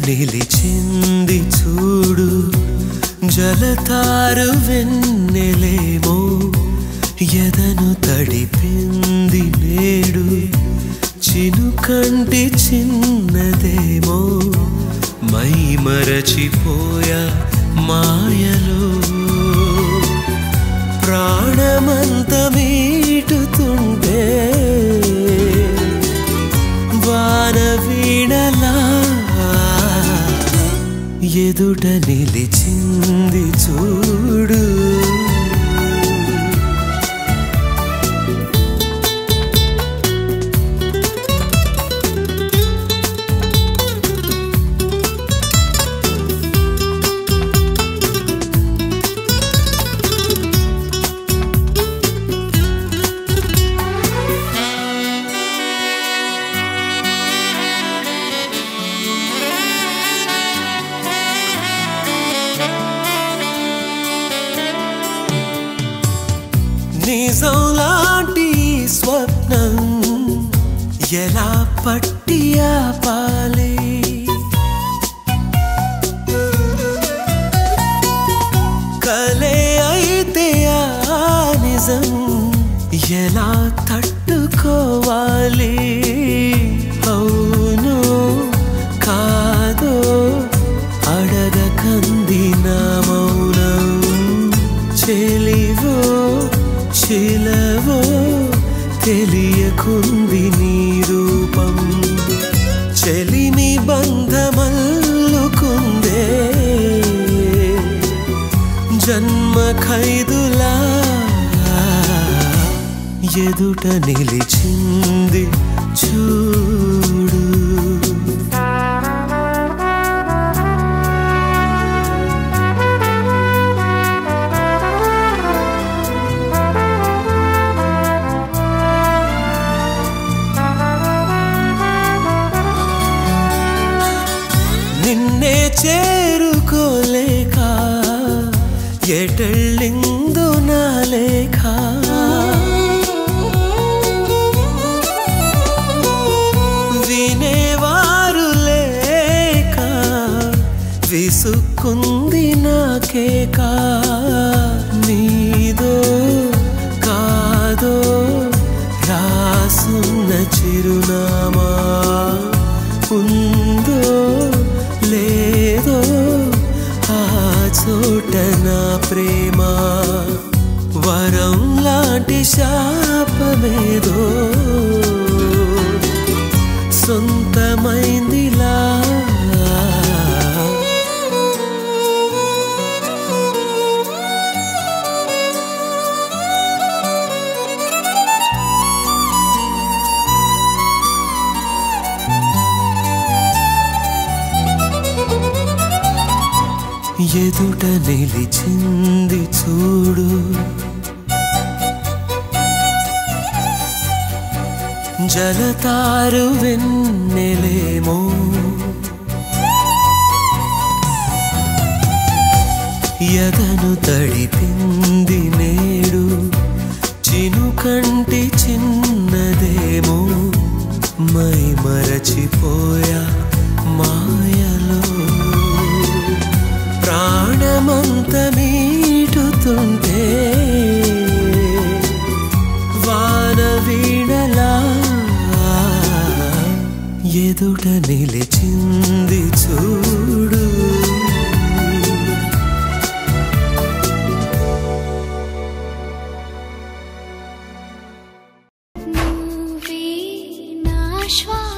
నిలిచింది చూడు జలతారు వెన్నెలేమో ఎదను తడిపింది నేడు చినుకంటి చిన్నదేమో మై మరచిపోయా మాయలో ప్రాణమంత మీటుతుంటే వాన వీణలా ఎదుట నిలిచింది చూడు నిజం లాంటి స్వప్నం ఎలా పట్టి ఆపాలి కలే అయితే ఆ నిజం ఎలా తట్టుకోవాలి అవును కాదో అడగకంది నా మౌనం చెలివో చిలవో తెలియకుంది నీ రూపం చెలిని బంధమల్లుకుందే జన్మ ఖైదులా ఎదుట నిలిచింది చూడు నిన్నే చేరుకోలేక ఎటళ్ళిందు నా లేఖ వినేవారు లేక విసుక్కుంది నాకేక నీదో కాదో రాసున్న చిరునామా ఉందో లేదో ఆ చోట నా ప్రేమ వరం లాంటి శాపమేదో సొంతమైందిలా ఎదుట నిలిచింది చూడు జలతారు వెన్నెలేమో ఎదను తడిపింది నేడు చినుకంటి చిన్నదేమో మై మరచిపోయా మాయలో ప్రాణమంత మీటుతుంటే వాన వీణలా ఎదుట నిలిచింది చూడు నువ్వే నా శ్వాస